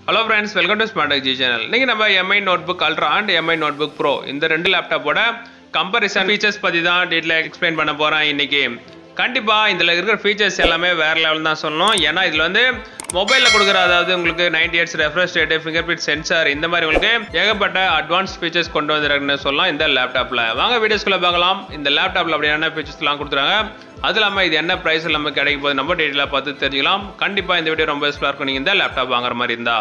hello friends welcome to smart G channel நீங்கள் நம்ம MI note book ultra and MI note book pro இந்த ரெண்டு லேப்டாப்போட comparison features பற்றி தான் டீட்டெயில் எக்ஸ்பிளைன் பண்ண போகிறேன் இன்னைக்கு கண்டிப்பாக இதில் இருக்கிற ஃபீச்சர்ஸ் எல்லாமே வேறு லெவல் தான் சொல்லணும் ஏன்னா இதில் வந்து மொபைலில் கொடுக்குற அதாவது உங்களுக்கு ninety eights refresh rate fingerprint sensor இந்த மாதிரி உங்களுக்கு ஏகப்பட்ட அட்வான்ஸ் ஃபீச்சர்ஸ் கொண்டு வந்துருக்குன்னு சொல்லலாம் இந்த லேப்டாப்பில் வாங்க வீடியோஸ்குள்ளே பார்க்கலாம் இந்த லேப்டாப்பில் அப்படி என்ன ஃபீச்சர்ஸ்லாம் கொடுத்துருக்காங்க அது இல்லாமல் இது என்ன ப்ரைஸ் நமக்கு கிடைக்கும் போது நம்ம டீட்டெயிலாக பார்த்து தெரிஞ்சுக்கலாம் கண்டிப்பாக இந்த வீடியோ ரொம்ப யூஸ்ஃபுல்லாக இருக்கும் நீங்கள் இந்த லேப்டாப் வாங்குற மாதிரி இருந்தா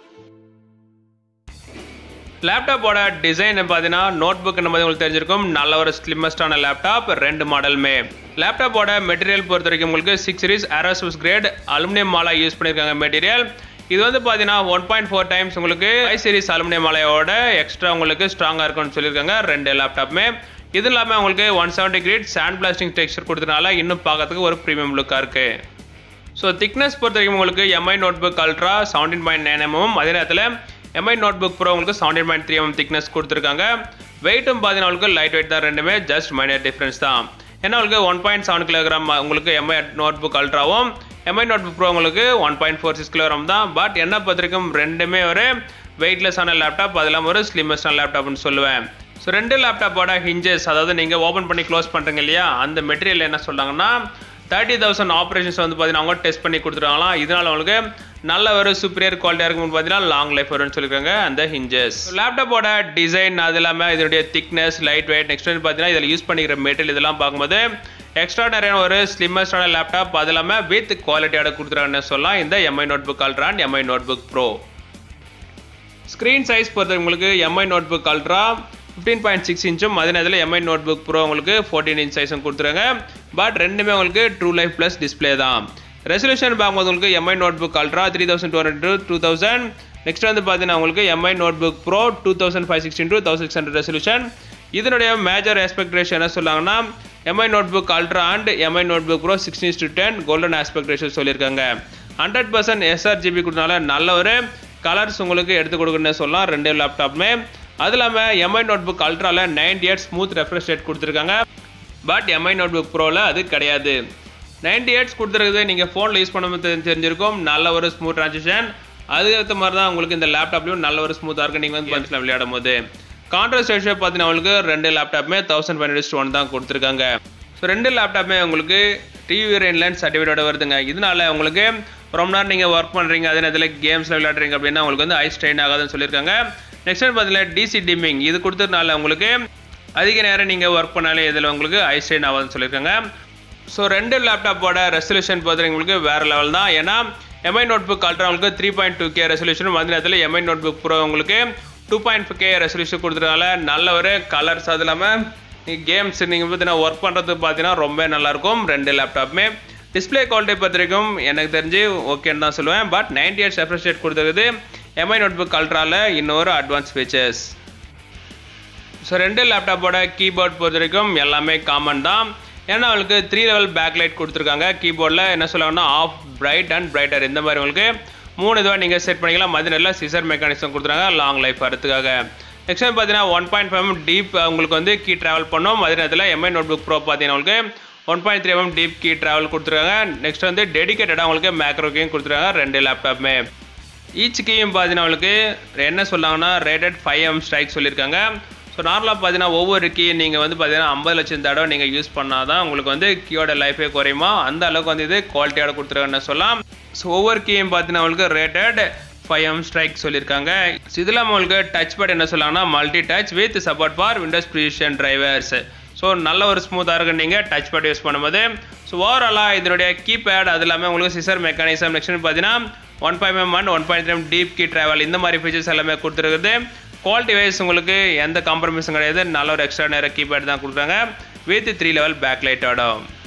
லேப்டாப்போட டிசைன் பார்த்தீங்கன்னா நோட் புக் நம்ம உங்களுக்கு தெரிஞ்சிருக்கும் நல்ல ஒரு ஸ்லிம்மஸ்டான லேப்டாப் ரெண்டு மாடலுமே லேப்டாப்போட மெட்டீரியல் பொறுத்த வரைக்கும் உங்களுக்கு six series aerospace grade aluminium மாலா யூஸ் பண்ணியிருக்காங்க மெட்டீரியல் இது வந்து பார்த்தீங்கன்னா ஒன் பாயிண்ட் ஃபோர் டைம்ஸ் உங்களுக்கு ஐ சீரிஸ் அலுமினியம் மாலையோட எக்ஸ்ட்ரா உங்களுக்கு ஸ்ட்ராங்காக இருக்கும்னு சொல்லியிருக்காங்க ரெண்டு லேப்டாப்புமே இது இல்லாமல் உங்களுக்கு one seventy grade sand blasting texture கொடுத்தனால இன்னும் பார்க்கறதுக்கு ஒரு ப்ரீமியம் லுக்காக இருக்குது ஸோ திக்னஸ் பொறுத்த வரைக்கும் உங்களுக்கு Mi note book ultra seventeen point nine mm அதே நேரத்தில் எம்ஐ நோட் புக் ப்ரோ உங்களுக்கு seventeen point three mm thickness கொடுத்துருக்காங்க வெயிட்டும் பார்த்தீங்கன்னா உங்களுக்கு லைட் வெயிட் தான் ரெண்டுமே ஜஸ்ட் மைனர் டிஃப்ரென்ஸ் தான் ஏன்னா உங்களுக்கு ஒன் பாயிண்ட் செவன் கிலோகிராம் உங்களுக்கு எம்ஐ நோட் புக் அல்ட்ராவும் எம்ஐ நோட் புக் ப்ரோ உங்களுக்கு one point four six kilogram தான் பட் என்ன பொறுத்திருக்கும் ரெண்டுமே ஒரு வெயிட்லெஸ்ஸான லேப்டாப் அது இல்லாமல் ஒரு ஸ்லிம்மஸ்டான லேப்டாப்னு சொல்லுவேன் ஸோ ரெண்டு லேப்டாப்போட ஹிஞ்சஸ் அதாவது நீங்கள் ஓப்பன் பண்ணி க்ளோஸ் பண்ணுறீங்க இல்லையா அந்த மெட்டீரியல் என்ன சொல்கிறாங்கன்னா தேர்ட்டி தௌசண்ட் ஆப்ரேஷன்ஸ் வந்து பார்த்தீங்கன்னா அவங்க டெஸ்ட் பண்ணி கொடுத்துருக்காங்களாம் இதனால் உங்களுக்கு நல்ல ஒரு சூப்பரியர் குவாலிட்டியாக இருக்கும் பார்த்தீங்கன்னா லாங் லைஃப் வரும்னு சொல்லியிருக்காங்க அந்த ஹிஞ்சஸ் லேப்டாப்போட டிசைன் அது இல்லாமல் இதனுடைய திக்னஸ் லைட் வெயிட் நெக்ஸ்ட் வந்து பார்த்தீங்கன்னா இதில் யூஸ் பண்ணிக்கிற மெட்டீரியல் இதெல்லாம் பார்க்கும்போது எக்ஸ்ட்ராடரியான ஒரு ஸ்லிம்மஸ்டான லேப்டாப் அது இல்லாமல் வித் குவாலிட்டியோட கொடுத்துருக்காங்கன்னு சொல்லலாம் இந்த Mi note book ultra and MI note book pro screen size பொறுத்த உங்களுக்கு Mi note book ultra fifteen point six இன்ச்சும் அதே நேரத்தில் எம்ஐ நோட் புக் ப்ரோ உங்களுக்கு ஃபோர்டீன் இன்ச் சைஸும் கொடுத்துருங்க பட் ரெண்டுமே உங்களுக்கு ட்ரூ லைஃப் ப்ளஸ் டிஸ்பிளே தான் ரெசல்யூஷன் பார்க்கும்போது உங்களுக்கு Mi note book ultra three thousand two hundred two thousand next வந்து பார்த்தீங்கன்னா உங்களுக்கு Mi note book pro two thousand five sixty two thousand six hundred resolution இதனுடைய மேஜர் ஆஸ்பெக்ட் ரேஷியோ என்ன சொல்லாங்கன்னா MI note book ultra and MI note book pro sixteen to ten golden aspect ratio சொல்லியிருக்காங்க hundred percent sRGB கொடுத்தனால நல்ல ஒரு colours உங்களுக்கு எடுத்து கொடுக்குன்னு சொல்லலாம் ரெண்டு லேப்டாப்புமே அது இல்லாமல் எம்ஐ நோட் புக் அல்ட்ராவில் ninety eight smooth refresh rate கொடுத்துருக்காங்க பட் எம்ஐ நோட் புக் ப்ரோவில் அது கிடையாது நைன்டி எயிட்ஸ் கொடுத்துருக்குது நீங்கள் ஃபோனில் யூஸ் பண்ணும்போது தெரிஞ்சிருக்கும் நல்ல ஒரு ஸ்மூத் ட்ரான்சிஷன் அதுக்கேற்ற மாதிரி தான் உங்களுக்கு இந்த லேப்டாப்லையும் நல்ல ஒரு ஸ்மூத்தாக இருக்குது நீங்கள் வந்து பஞ்சில் விளையாடும் போது கான்ட்ராஸ்ட் ரேஷியோ பார்த்தீங்கன்னா உங்களுக்கு ரெண்டு லேப்டாப்புமே தௌசண்ட் ஃபைவ் ஹண்ட்ரட் ஒன் தான் கொடுத்துருக்காங்க ஸோ ரெண்டு லேப்டாப்புமே உங்களுக்கு டிவி ரெயின்லைன் சர்டிஃபிகேட்டோட வருதுங்க இதனால உங்களுக்கு ரொம்ப நேரம் நீங்கள் ஒர்க் பண்ணுறீங்க அதே நேரத்தில் கேம்ஸில் விளையாடுறீங்க அப்படின்னா உங்களுக்கு வந்து ஐ ஸ்ட்ரெயின் ஆகாதுன்னு சொல்லியிருக்காங்க நெக்ஸ்ட் பார்த்தீங்கன்னா டிசி டிமிங் இது கொடுத்ததுனால உங்களுக்கு அதிக நேரம் நீங்கள் ஒர்க் பண்ணாலே இதில் உங்களுக்கு ஐ ஸ்ட்ரெயின் ஆகாதுன்னு சொல்லியிருக்காங்க ஸோ ரெண்டு லேப்டாப்போட ரெசல்யூஷன் பார்த்தீங்கன்னா உங்களுக்கு வேறு லெவல் தான் ஏன்னா எம்ஐ நோட் புக் அல்ட்ரா உங்களுக்கு three point two K resolution வந்து நேரத்தில் எம்ஐ நோட் புக் ப்ரோ உங்களுக்கு two point five K resolution கொடுத்ததுனால நல்ல ஒரு கலர்ஸ் அது இல்லாமல் கேம்ஸ் நீங்கள் பார்த்தீங்கன்னா ஒர்க் பண்ணுறது பார்த்தீங்கன்னா ரொம்ப நல்லாயிருக்கும் ரெண்டு லேப்டாப்புமே டிஸ்பிளே குவாலிட்டி பொறுத்த வரைக்கும் எனக்கு தெரிஞ்சு ஓகேன்னு தான் சொல்லுவேன் but ninety eight refresh rate கொடுத்துருக்குது எம்ஐ நோட் புக் அல்ட்ராவில் இன்னொரு அட்வான்ஸ் ஃபீச்சர்ஸ் ஸோ ரெண்டு லேப்டாப்போட கீபோர்ட் பொறுத்த வரைக்கும் எல்லாமே காமன் தான் ஏன்னா அவங்களுக்கு த்ரீ லெவல் பேக் லைட் கொடுத்துருக்காங்க கீபோர்டில் என்ன சொல்லுவாங்கன்னா ஆஃப் பிரைட் அண்ட் பிரைட்டர் இந்த மாதிரி உங்களுக்கு மூணு இதுவாக நீங்கள் செட் பண்ணிக்கலாம் மதிய நேரில் சிசர் மெக்கானிசம் கொடுத்துருக்காங்க லாங் லைஃப் வரதுக்காக நெக்ஸ்ட் டைம் பார்த்தீங்கன்னா ஒன் பாயிண்ட் ஃபைவ் டீப் உங்களுக்கு வந்து கீ ட்ராவல் பண்ணோம் அதே நேரத்தில் எம்ஐ நோட் புக் ப்ரோ பார்த்தீங்கன்னா உங்களுக்கு one point three mm deep key travel கொடுத்துருக்காங்க நெக்ஸ்ட் வந்து டெடிக்கேட்டடாக உங்களுக்கு மேக்ரோ கீயும் கொடுத்துருக்காங்க ரெண்டு லேப்டாப்புமே ஈச் கீயும் பார்த்தீங்கன்னா உங்களுக்கு என்ன சொல்லாங்கன்னா ரேட்டட் ஃபைவ் எம் ஸ்ட்ரைக் சொல்லியிருக்காங்க ஸோ நார்மலாக பார்த்தீங்கன்னா ஒவ்வொரு கீ நீங்கள் வந்து பார்த்தீங்கன்னா ஐம்பது லட்சம் தடவை நீங்கள் யூஸ் பண்ணால் தான் உங்களுக்கு வந்து கீயோட லைஃபே குறையுமா அந்த அளவுக்கு வந்து இது குவாலிட்டியோட கொடுத்துருக்காங்கன்னு சொல்லலாம் ஸோ ஒவ்வொரு கீயும் பார்த்தீங்கன்னா உங்களுக்கு ரேட்டட் ஃபைவ் எம் ஸ்ட்ரைக் சொல்லியிருக்காங்க ஸோ இதில் உங்களுக்கு டச் பேட் என்ன சொல்லாங்கன்னா multi touch with support for Windows precision drivers so நல்ல ஒரு ஸ்மூத்தாக இருக்கு நீங்கள் டச் பேட் யூஸ் பண்ணும்போது ஸோ ஓவராலாக இதனுடைய கீபேட் அது இல்லாமல் உங்களுக்கு சிசர் மெக்கானிசம் நெக்ஸ்ட் பார்த்தீங்கன்னா one five M one one point three deep key travel இந்த மாதிரி ஃபீச்சர்ஸ் எல்லாமே கொடுத்துருக்குது குவாலிட்டி வைஸ் உங்களுக்கு எந்த காம்ப்ரமைஸும் கிடையாது நல்ல ஒரு எக்ஸ்ட்ரா நேரம் கீபேட் தான் கொடுக்குறாங்க வித் த்ரீ லெவல் பேக் லைட்டோட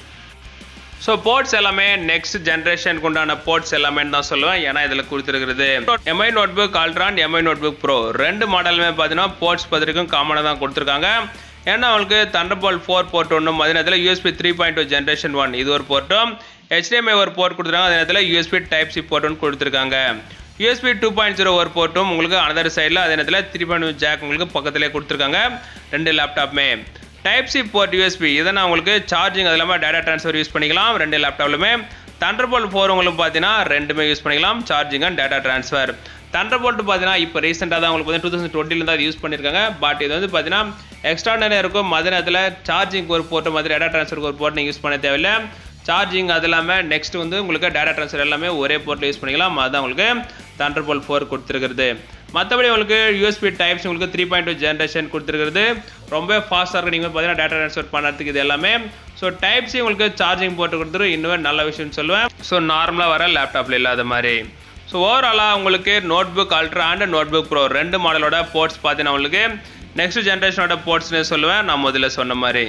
ஸோ போர்ட்ஸ் எல்லாமே நெக்ஸ்ட் ஜென்ரேஷனுக்கு உண்டான போர்ட்ஸ் எல்லாமே தான் சொல்லுவேன் ஏன்னா இதில் கொடுத்துருக்குறது MI notebook ultra and MI note book bro ரெண்டு மாடலுமே பார்த்தீங்கன்னா போர்ட்ஸ் பத்திரிக்கும் காமனாக தான் கொடுத்துருக்காங்க ஏன்னா அவங்களுக்கு தண்டர்பால் ஃபோர் போர்ட் ஒன்றும் அதே நேரத்தில் USB three point two generation one இது ஒரு போர்ட்டும் ஹெச்டிஎம்ஐ ஒரு போர்ட் கொடுத்துருக்காங்க அதே நேரத்தில் யூஎஸ்பி டைப் சி போர்ட் ஒன்று கொடுத்துருக்காங்க யூஎஸ்பி டூ பாயிண்ட் ஜீரோ ஒரு போர்ட்டும் உங்களுக்கு அனதர் சைடில் அதே நேரத்தில் த்ரீ பாயிண்ட் ஜாக் உங்களுக்கு பக்கத்துலேயே கொடுத்துருக்காங்க ரெண்டு லேப்டாப்புமே டைப் சி போர்ட் யூஎஸ்பி இதை நான் உங்களுக்கு சார்ஜிங் அது இல்லாமல் டேட்டா ட்ரான்ஸ்ஃபர் யூஸ் பண்ணிக்கலாம் ரெண்டு லேப்டாப்லுமே தண்டர்போல்ட் ஃபோர் உங்களுக்கு பார்த்தீங்கன்னா ரெண்டுமே யூஸ் பண்ணிக்கலாம் charging and data transfer Thunderbolt பார்த்தீங்கன்னா இப்போ ரீசெண்டாக தான் உங்களுக்கு வந்து டூ தௌசண்ட் டுவெண்ட்டில தான் யூஸ் பண்ணியிருக்காங்க பட் இது வந்து பார்த்தீங்கன்னா எக்ஸ்ட்ரானரியாக இருக்கும் அதே நேரத்தில் சார்ஜிங் ஒரு போர்ட் மாதிரி டேட்டா ட்ரான்ஸ்ஃபருக்கு ஒரு போர்ட் நீங்கள் யூஸ் பண்ண தேவையில்லை சார்ஜிங் அது இல்லாமல் நெக்ஸ்ட் வந்து உங்களுக்கு டேட்டா ட்ரான்ஸ்ஃபர் எல்லாமே ஒரே போர்ட்டில் யூஸ் பண்ணிக்கலாம் அதுதான் உங்களுக்கு தண்டர் போல் ஃபோர் கொடுத்துருக்குறது மற்றபடி உங்களுக்கு யூஎஸ்பி டைப்ஸ் உங்களுக்கு த்ரீ பாயிண்ட் டூ ஜென்ரேஷன் கொடுத்துருக்குறது ரொம்ப ஃபாஸ்ட்டாக இருக்கும் நீங்கள் பார்த்தீங்கன்னா டேட்டா ட்ரான்ஸ்ஃபர் பண்ணுறதுக்கு இது எல்லாமே ஸோ டைப்ஸையும் உங்களுக்கு சார்ஜிங் போட்டு கொடுத்துரு இன்னுமே நல்ல விஷயம்னு சொல்லுவேன் ஸோ நார்மலாக வர லேப்டாப்பில் இல்லாத மாதிரி ஸோ ஓவராலாக உங்களுக்கு note book ultra and note book bro ரெண்டு மாடலோட போர்ட்ஸ் பார்த்தீங்கன்னா உங்களுக்கு நெக்ஸ்ட் ஜென்ரேஷனோட போர்ட்ஸ்னு சொல்லுவேன் நான் முதல்ல சொன்ன மாதிரி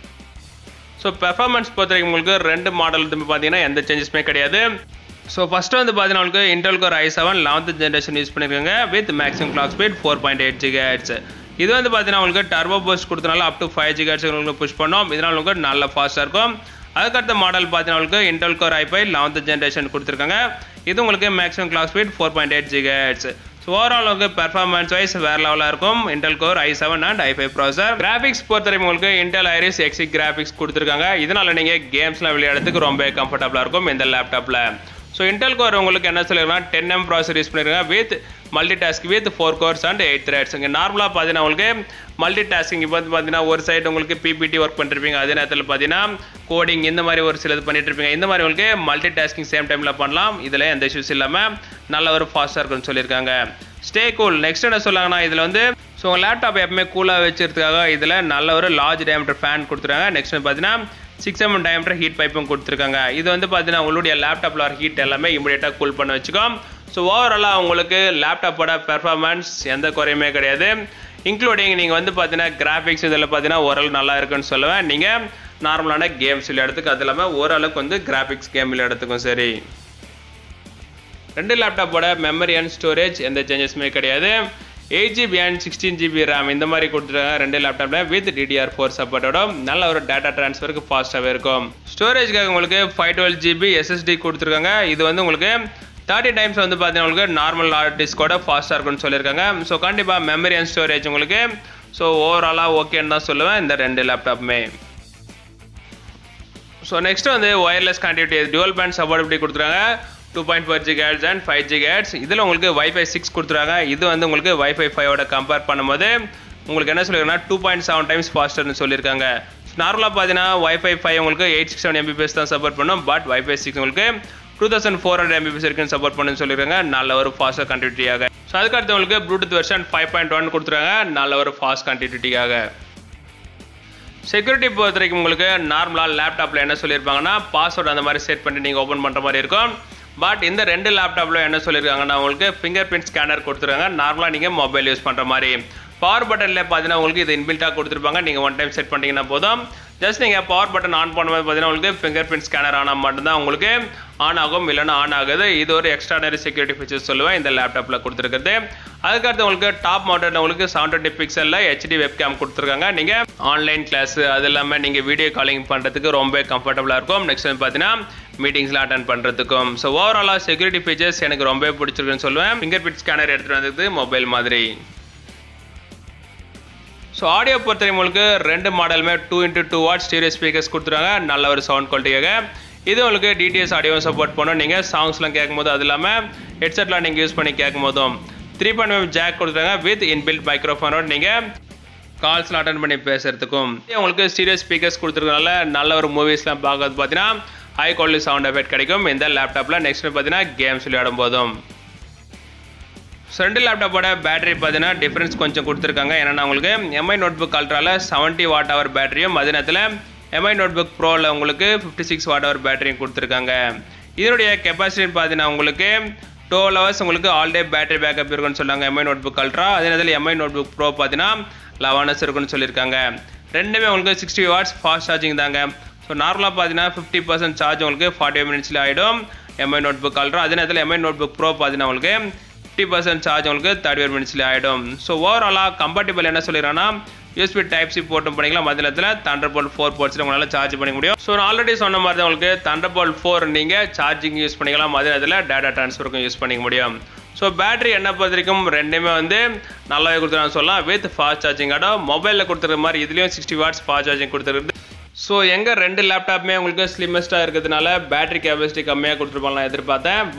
ஸோ பெர்ஃபார்மன்ஸ் பொறுத்த வரைக்கும் உங்களுக்கு ரெண்டு மாடல் வந்து பார்த்தீங்கன்னா எந்த சேஞ்சஸுமே கிடையாது ஸோ ஃபஸ்ட்டு வந்து பார்த்தீங்கன்னா உங்களுக்கு Intel Core i seven eleventh generation use பண்ணியிருக்காங்க with maximum clock speed four point eight gigahertz இது வந்து பார்த்தீங்கன்னா உங்களுக்கு டர்போ போஸ்ட் கொடுத்தனால up to five gigahertz உங்களுக்கு புஷ் பண்ணோம் இதனால் உங்களுக்கு நல்ல ஃபாஸ்ட்டாக இருக்கும் அதுக்கடுத்த மாடல் பார்த்தீங்கன்னா உங்களுக்கு Intel Core i five eleventh generation கொடுத்துருக்காங்க இது உங்களுக்கு maximum clock speed four point eight gigahertz so overall உங்களுக்கு பெர்ஃபார்மன்ஸ் வைஸ் வேறு லெவலாக இருக்கும் Intel Core i seven and i five processor graphics பொறுத்தவரைக்கும் உங்களுக்கு இன்டெல் ஐரிஸ் எக்ஸி கிராஃபிக்ஸ் கொடுத்துருக்காங்க இதனால் நீங்கள் கேம்ஸ்லாம் விளையாடுறதுக்கு ரொம்ப கம்ஃபர்டபுளாக இருக்கும் இந்த லேப்டாப்பில் ஸோ இன்டெல் கோர் உங்களுக்கு என்ன சொல்லிருக்காங்க டென் எம் ப்ராசர் யூஸ் பண்ணிருக்காங்க with multitask with four cores and eight threads இங்கே நார்மலாக பார்த்தீங்கன்னா உங்களுக்கு மல்டி டாஸ்கிங் இப்போ வந்து பார்த்தீங்கன்னா ஒரு சைடு உங்களுக்கு பிபிடி ஒர்க் பண்ணிருப்பீங்க அதே நேரத்தில் பார்த்தீங்கன்னா கோடிங் இந்த மாதிரி ஒரு சிலது பண்ணிட்டு இருப்பீங்க இந்த மாதிரி உங்களுக்கு மல்டி டாஸ்கிங் சேம் டைமில் பண்ணலாம் இதில் எந்த இஷ்யூஸ் இல்லாமல் நல்ல ஒரு ஃபாஸ்ட்டாக இருக்குன்னு சொல்லியிருக்காங்க ஸ்டே கூல் நெக்ஸ்ட் என்ன சொல்லாங்கன்னா இதில் வந்து ஸோ உங்கள் லேப்டாப் எப்பவுமே கூலாக வச்சுருக்காக இதில் நல்ல ஒரு லார்ஜ் டயமீட்டர் ஃபேன் கொடுத்துருக்காங்க நெக்ஸ்ட் பார்த்தீங்கன்னா சிக்ஸ் எம் டயமீட்டர் ஹீட் பைப்பும் கொடுத்துருக்காங்க இது வந்து பார்த்தீங்கன்னா உங்களுடைய லேப்டாப்பில் வர ஹீட் எல்லாமே இமீடியட்டாக கூல் பண்ண வச்சுக்கோம் ஸோ ஓவராலாக உங்களுக்கு லேப்டாப்போட பெர்ஃபார்மன்ஸ் எந்த குறையுமே கிடையாது இன்க்ளூடிங் நீங்கள் வந்து பார்த்தீங்கன்னா கிராஃபிக்ஸ் இதில் பார்த்தீங்கன்னா ஓரளவு நல்லா இருக்குன்னு சொல்லுவேன் நீங்கள் நார்மலான கேம்ஸ் விளையாடுறதுக்கு அது இல்லாமல் ஓரளவுக்கு வந்து கிராஃபிக்ஸ் கேம் விளையாடுறதுக்கும் சரி ரெண்டு லேப்டாப்போட மெமரி அண்ட் ஸ்டோரேஜ் எந்த சேஞ்சஸுமே கிடையாது eight GB and sixteen GB RAM இந்த மாதிரி கொடுத்துருக்காங்க ரெண்டு லேப்டாப்பில் வித் டிடிஆர் ஃபோர் சப்போர்ட்டோட நல்ல ஒரு டேட்டா ட்ரான்ஸ்ஃபருக்கு ஃபாஸ்ட்டாகவே இருக்கும் ஸ்டோரேஜ்க்காக உங்களுக்கு ஃபைவ் டுவெல் ஜிபி எஸ்எஸ்டி கொடுத்துருக்காங்க இது வந்து உங்களுக்கு தேர்ட்டி டைம்ஸ் வந்து பார்த்தீங்கன்னா உங்களுக்கு நார்மல் ஹார்ட் டிஸ்கோட ஃபாஸ்ட்டாக இருக்கும்னு சொல்லியிருக்காங்க ஸோ கண்டிப்பாக மெமரி அண்ட் ஸ்டோரேஜ் உங்களுக்கு ஸோ ஓவராலாக ஓகேன்னு தான் சொல்லுவேன் இந்த ரெண்டு லேப்டாப்புமே ஸோ நெக்ஸ்ட் வந்து wireless connectivity dual band support கொடுத்துருக்காங்க டூ பாயிண்ட் ஃபோர் ஜி கேட்ஸ் அண்ட் ஃபைவ் ஜி கேட்ஸ் இதில் உங்களுக்கு வைஃபை சிக்ஸ் கொடுத்துருக்காங்க இது வந்து உங்களுக்கு வைஃபை ஃபைவோட கம்பேர் பண்ணும்போது உங்களுக்கு என்ன சொல்லியிருக்காங்கன்னா டூ பாயிண்ட் செவன் டைம்ஸ் ஃபாஸ்டர்னு சொல்லியிருக்காங்க நார்மலாக பார்த்தீங்கன்னா வைஃபை ஃபைவ் உங்களுக்கு எயிட் சிக்ஸ் செவன் எம்பிபிஎஸ் தான் சப்போர்ட் பண்ணும் பட் வைஃபை சிக்ஸ் உங்களுக்கு two thousand four hundred Mbps வரைக்கும் சப்போர்ட் பண்ணுன்னு சொல்லியிருக்காங்க நல்ல ஒரு ஃபாஸ்ட்டாக கண்டினியூட்டியாக ஸோ அதுக்கடுத்து உங்களுக்கு Bluetooth version five point one கொடுத்துருக்காங்க நல்ல ஒரு ஃபாஸ்ட் கண்டினியூட்டியாக செக்யூரிட்டி பொறுத்த வரைக்கும் உங்களுக்கு நார்மலாக லேப்டாப்பில் என்ன சொல்லியிருப்பாங்கன்னா பாஸ்வேர்டு அந்த மாதிரி செட் பண்ணி நீங்கள் ஓப்பன் பண்ணுற மாதிரி இருக்கும் பட் இந்த ரெண்டு லேப்டாப்பில் என்ன சொல்லியிருக்காங்கன்னா உங்களுக்கு ஃபிங்கர் பிரிண்ட் ஸ்கேனர் கொடுத்துருக்காங்க நார்மலாக நீங்கள் மொபைல் யூஸ் பண்ணுற மாதிரி பவர் பட்டனில் பார்த்தீங்கன்னா உங்களுக்கு இது இன்பில்ட்டாக கொடுத்துருப்பாங்க நீங்கள் ஒன் டைம் செட் பண்ணிங்கன்னா போதும் ஜஸ்ட் நீங்கள் பவர் பட்டன் ஆன் பண்ணும்போது பார்த்தீங்கன்னா உங்களுக்கு ஃபிங்கர் பிரிண்ட் ஸ்கேனர் ஆனால் மட்டும்தான் உங்களுக்கு ஆன் ஆகும் இல்லைன்னா ஆன் ஆகுது இது ஒரு எக்ஸ்ட்ராடனரி செக்யூரிட்டி ஃபீச்சர்ஸ் சொல்லுவேன் இந்த லேப்டாப்பில் கொடுத்துருக்குறது அதுக்கடுத்து உங்களுக்கு டாப் மவுண்டட் உங்களுக்கு செவன் டுவெண்ட்டி பிக்சலில் ஹெச்டி வெப் கேம் கொடுத்துருக்காங்க நீங்கள் ஆன்லைன் கிளாஸ் அது இல்லாமல் நீங்கள் வீடியோ காலிங் பண்ணுறதுக்கு ரொம்ப கம்ஃபர்டபுளாக இருக்கும் நெக்ஸ்ட் வந்து பார்த்தீங்கன்னா மீட்டிங்ஸ்லாம் அட்டன் பண்ணுறதுக்கும் ஸோ ஓவராலாக செக்யூரிட்டி ஃபீச்சர்ஸ் எனக்கு ரொம்ப பிடிச்சிருக்குன்னு சொல்லுவேன் ஃபிங்கர் பிரிண்ட் ஸ்கேனர் எடுத்துகிட்டு வந்தது மொபைல் மாதிரி ஸோ ஆடியோ பொறுத்தவரை உங்களுக்கு ரெண்டு மாடலுமே two into two watt stereo speakers கொடுத்துருக்காங்க நல்ல ஒரு சவுண்ட் குவாலிட்டியாக இது உங்களுக்கு டிடிஎஸ் ஆடியோவும் சப்போர்ட் பண்ணும் நீங்கள் சாங்ஸ்லாம் கேட்கும்போது அது இல்லாமல் ஹெட்செட்லாம் நீங்கள் யூஸ் பண்ணி கேட்கும்போதும் த்ரீ பாயிண்ட் ஃபைவ் ஜாக் கொடுத்துருக்காங்க வித் இன்பில்ட் மைக்ரோஃபோனோட நீங்கள் கால்ஸ்லாம் அட்டன் பண்ணி பேசுறதுக்கும் உங்களுக்கு ஸ்டீரியோ ஸ்பீக்கர்ஸ் கொடுத்துருக்கனால நல்ல ஒரு மூவிஸ்லாம் பார்க்கறது பார்த்தீங்கன்னா ஹை குவாலிட்டி சவுண்ட் எஃபெக்ட் கிடைக்கும் இந்த லேப்டாப்பில் நெக்ஸ்ட் பார்த்தீங்கன்னா கேம்ஸ் விளையாடும் போதும் ஸோ ரெண்டு லேப்டாப்போட பேட்டரி பார்த்தீங்கன்னா டிஃப்ரென்ஸ் கொஞ்சம் கொடுத்துருக்காங்க என்னென்னா உங்களுக்கு எம்ஐ நோட் புக் அல்ட்ராவில் செவன்ட்டி வாட் ஹவர் பேட்டரியும் அதே நேரத்தில் எம்ஐ நோட் புக் ப்ரோவில் உங்களுக்கு ஃபிஃப்டி சிக்ஸ் வாட் ஹவர் பேட்டரியும் கொடுத்துருக்காங்க இதனுடைய கெப்பாசிட்டி பார்த்தீங்கன்னா உங்களுக்கு டுவெல் ஹவர்ஸ் உங்களுக்கு ஆல் டே பேட்டரி பேக்கப் இருக்குன்னு சொன்னாங்க எம்ஐ நோட் புக் அல்ட்ரா அதே நேரத்தில் எம்ஐ நோட் புக் ப்ரோ பார்த்தீங்கன்னா லெவன் ஹவர்ஸ் இருக்குன்னு சொல்லியிருக்காங்க ரெண்டுமே உங்களுக்கு சிக்ஸ்டி வாட்ஸ் ஃபாஸ்ட் சார்ஜிங் தாங்க ஸோ நார்மலாக பார்த்தீங்கன்னா ஃபிஃப்டி பர்சன்ட் சார்ஜ் உங்களுக்கு ஃபார்ட்டி மினிட்ஸில் ஆகிடும் எம்ஐ நோட் புக் அல்ட்ரா அதே நேரத்தில் எம்ஐ நோட் புக் ப்ரோ பார்த்தீங்கன்னா உங்களுக்கு ஃபிஃப்டி பர்சன்ட் சார்ஜ் உங்களுக்கு தேர்ட்டி ஒரு மினிட்ஸ்லேயே ஆகிடும் ஸோ ஓவராலாக கம்பேட்டிபிள் என்ன சொல்லிடுறேன்னா யூஎஸ்பி டைப் சி போட்டும் பண்ணிக்கலாம் மதியத்தில் தண்டர் போல் ஃபோர் போர்ட்ஸில் உங்களால் சார்ஜ் பண்ணிக்க முடியும் ஸோ நான் ஆல்ரெடி சொன்ன மாதிரி தான் உங்களுக்கு தண்டர் போல் ஃபோர் நீங்கள் சார்ஜிங் யூஸ் பண்ணிக்கலாம் மதியத்தில் டேட்டா ட்ரான்ஸ்ஃபருக்கும் யூஸ் பண்ணிக்க முடியும் ஸோ பேட்டரி என்ன பொறுத்த வரைக்கும் ரெண்டுமே வந்து நல்லாவே கொடுத்துருக்காங்க சொல்லலாம் வித் ஃபாஸ்ட் சார்ஜிங் ஆடும் மொபைலில் கொடுத்துருக்க மாதிரி இதுலேயும் சிக்ஸ்டி வாட்ஸ் ஃபாஸ்ட் சார்ஜிங் கொடுத்துருக்கு ஸோ எங்கள் ரெண்டு லேப்டாப்புமே உங்களுக்கு ஸ்லிம்மஸ்ட்டாக இருக்கிறதுனால பேட்டரி கெப்பாசிட்டி கம்மியாக கொடுத்துருப்பாங்க நான் எதிர்பார்த்தேன் பட்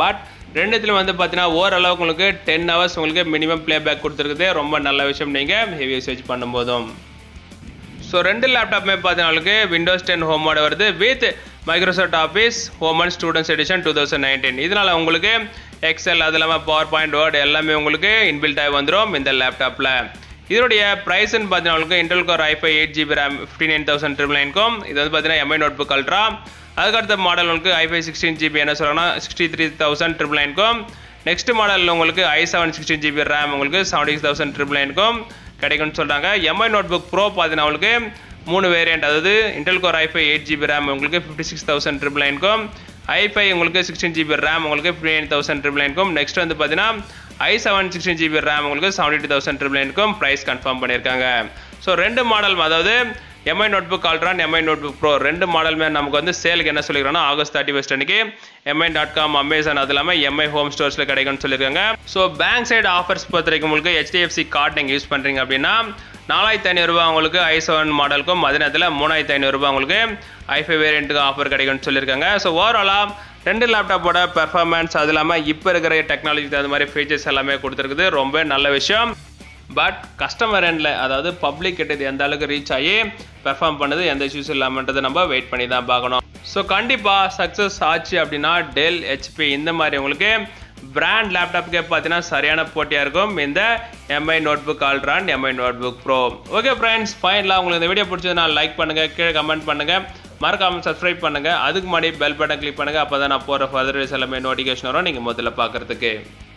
ரெண்டுத்துலையும் வந்து பார்த்தீங்கன்னா ஓரளவுக்கு உங்களுக்கு டென் ஹவர்ஸ் உங்களுக்கு மினிமம் ப்ளே பேக் கொடுத்துருக்குது ரொம்ப நல்ல விஷயம் நீங்கள் ஹெவி யூசேஜ் பண்ணும்போதும் ஸோ ரெண்டு லேப்டாப்புமே பார்த்தீங்கன்னா உங்களுக்கு விண்டோஸ் டென் ஹோமோட வருது with Microsoft Office Home and Students edition two thousand nineteen இதனால் உங்களுக்கு எக்ஸல் அது இல்லாமல் பவர் பாயிண்ட் வேர்டு எல்லாமே உங்களுக்கு இன்பில்ட் ஆகி வந்துடும் இந்த லேப்டாப்பில் இதனுடைய ப்ரைஸ்ன்னு பார்த்தீங்கன்னா உங்களுக்கு Intel Core i five eight GB RAM fifty nine thousand triple நைன்க்கும் இது வந்து பார்த்தீங்கன்னா எம்ஐ நோட் புக் அல்ட்ரா அதுக்கடுத்த மாடல் உங்களுக்கு ஐஃபை சிக்ஸ்டீன் ஜிபி என்ன சொல்கிறாங்கன்னா சிக்ஸ்டி த்ரீ தௌசண்ட் ட்ரிபிள் நைன்க்கும் நெக்ஸ்ட் மாடலில் உங்களுக்கு i seven sixteen GB RAM உங்களுக்கு செவன்டி சிக்ஸ் தௌசண்ட் ட்ரிபிள் நைன்க்கும் கிடைக்கும்னு சொல்கிறாங்க எம்ஐ நோட் புக் ப்ரோ பார்த்தீங்கன்னா உங்களுக்கு மூணு வேரியண்ட் அதாவது Intel Core i five eight GB RAM உங்களுக்கு ஃபிஃப்டி சிக்ஸ் தௌசண்ட் ட்ரிபிள் நைன்க்கும் ஐஃபை உங்களுக்கு சிக்ஸ்டீன் ஜிபி ரேம் உங்களுக்கு ஃபிஃப்டி நைன் தௌசண்ட் ட்ரிபிள் நைன்க்கும் நெக்ஸ்ட் வந்து பார்த்தீங்கன்னா i seven sixteen GB RAM உங்களுக்கு செவன்டி டூ தௌசண்ட் ட்ரிபிள் நைன்க்கும் ப்ரைஸ் கன்ஃபார்ம் பண்ணியிருக்காங்க ஸோ ரெண்டு மாடல் அதாவது Mi Notebook Ultra Mi note book bro ரெண்டு மாடலுமே நமக்கு வந்து சேலுக்கு என்ன சொல்லியிருக்காங்கன்னா ஆகஸ்ட் தேர்ட்டி ஃபஸ்ட் அன்னைக்கு எம்ஐ டாட் காம் அமேசான் அது இல்லாமல் எம்ஐ ஹோம் ஸ்டோர்ஸில் கிடைக்கும்னு சொல்லியிருக்காங்க ஸோ பேங்க் சைடு ஆஃபர்ஸ் பொறுத்த வரைக்கும் உங்களுக்கு ஹெச்டிஎஃப்சி கார்டு நீங்கள் யூஸ் பண்ணுறீங்க அப்படின்னா நாலாயிரத்தி ஐநூறுரூவா உங்களுக்கு ஐ செவன் மாடலுக்கும் அதே நேரத்தில் மூணாயிரத்தி ஐநூறுரூவா உங்களுக்கு ஐஃபை வேரியண்ட்டுக்கு ஆஃபர் கிடைக்கும்னு சொல்லியிருக்காங்க ஸோ ஓவராலாக ரெண்டு லேப்டாப்போட பெர்ஃபார்மன்ஸ் அது இல்லாமல் இப்போ இருக்கிற டெக்னாலஜிக்கு தகுந்த மாதிரி ஃபீச்சர்ஸ் எல்லாமே கொடுத்துருக்குது ரொம்ப நல்ல விஷயம் பட் கஸ்டமர் எண்டில் அதாவது பப்ளிக் கிட்ட இது எந்த அளவுக்கு ரீச் ஆகி பெர்ஃபார்ம் பண்ணுது எந்த இஷ்யூஸ் இல்லாமன்றதை நம்ம வெயிட் பண்ணி தான் பார்க்கணும் ஸோ கண்டிப்பாக சக்ஸஸ் ஆச்சு அப்படின்னா டெல் ஹெச்பி இந்த மாதிரி உங்களுக்கு பிராண்ட் லேப்டாப்புக்கே பார்த்தீங்கன்னா சரியான போட்டியாக இருக்கும் இந்த Mi Notebook Ultra Mi note book Pro okay friends ஃபைனலாக உங்களுக்கு இந்த வீடியோ பிடிச்சதுனா லைக் பண்ணுங்கள் கீழே கமெண்ட் பண்ணுங்கள் மறக்காமல் சப்ஸ்கிரைப் பண்ணுங்கள் அதுக்கு முன்னாடி பெல் பட்டன் கிளிக் பண்ணுங்கள் அப்போ தான் நான் போகிற ஃபர்தர் எல்லாமே நோட்டிஃபிகேஷன் வரும் நீங்கள் முதல்ல பார்க்குறதுக்கு